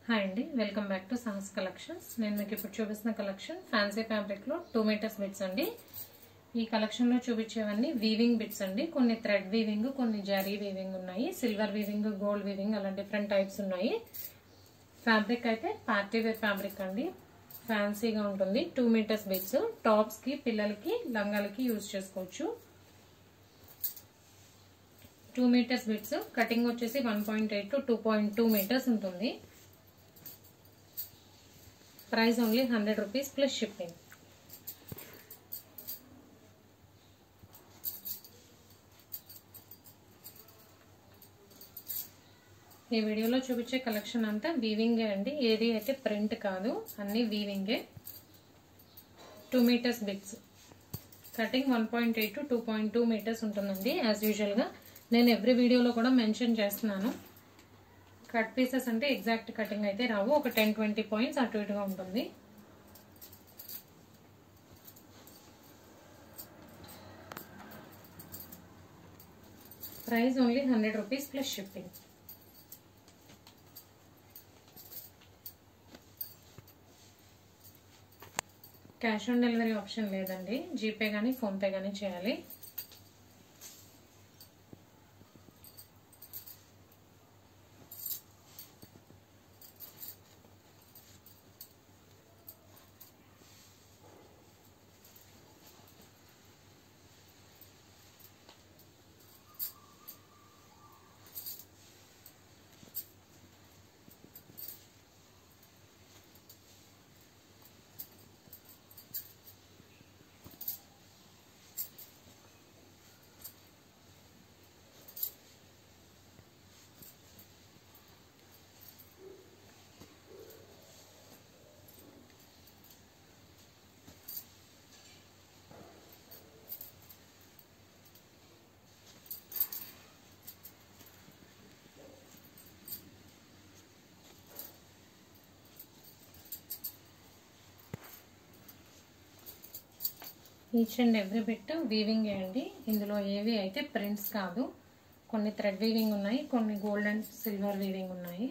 hi అండి welcome back to Sahas collections నేను మీకు ఇప్పుడు చూపిస్తున్న కలెక్షన్ ఫ్యాన్సీ ఫ్యాబ్రిక్లో టూ మీటర్స్ బిట్స్ అండి ఈ కలెక్షన్లో చూపించేవన్నీ వీవింగ్ బిట్స్ అండి కొన్ని థ్రెడ్ వీవింగ్ కొన్ని జరీ వీవింగ్ ఉన్నాయి సిల్వర్ వీవింగ్ గోల్డ్ వీవింగ్ అలా డిఫరెంట్ టైప్స్ ఉన్నాయి ఫ్యాబ్రిక్ అయితే పార్టీ వేర్ ఫ్యాబ్రిక్ అండి ఫ్యాన్సీగా ఉంటుంది టూ మీటర్స్ బిట్స్ టాప్స్కి పిల్లలకి లంగాలకి యూజ్ చేసుకోవచ్చు టూ మీటర్స్ బిట్స్ కటింగ్ వచ్చేసి one point eight to two point two metres ఉంటుంది price only hundred rupees plus shipping ఈ వీడియోలో చూపించే కలెక్షన్ అంతా వీవింగే అండి ఏది అయితే ప్రింట్ కాదు అన్ని వీవింగే two metres bits cutting one point eight to two point two metres ఉంటుందండి యాజ్ యూజువల్గా నేను ఎవ్రీ వీడియోలో కూడా మెన్షన్ చేస్తున్నాను కట్ పీసెస్ అంటే ఎగ్జాక్ట్ కటింగ్ అయితే రావు ఒక టెన్ ట్వంటీ పాయింట్స్ అటు ఇటుగా ఉంటుంది price only hundred rupees plus shipping cash on delivery option లేదండి జీపే కానీ ఫోన్పే కానీ చేయాలి each and every bit weaving అండి ఇందులో ఏవి అయితే ప్రింట్స్ కాదు కొన్ని థ్రెడ్ వీవింగ్ ఉన్నాయి కొన్ని గోల్డ్ అండ్ సిల్వర్ వీవింగ్ ఉన్నాయి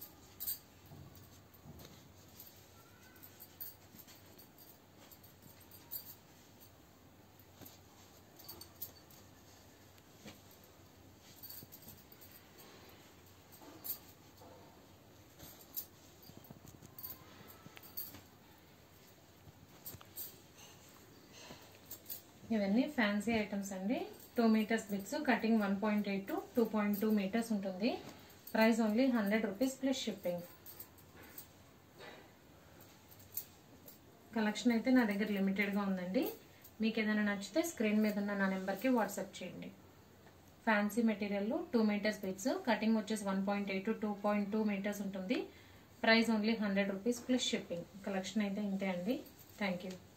ఇవన్నీ ఫ్యాన్సీ ఐటమ్స్ అండి two metres bits cutting one point eight to two point two metres ఉంటుంది price only hundred rupees plus shipping collection అయితే నా దగ్గర లిమిటెడ్గా ఉందండి మీకు ఏదైనా నచ్చితే స్క్రీన్ మీద ఉన్న నా నెంబర్కి వాట్సాప్ చేయండి fancy material two metres bits cutting వచ్చేసి one point eight to two point two metres ఉంటుంది price only hundred rupees plus shipping collection అయితే ఇంతే అండి థ్యాంక్ యూ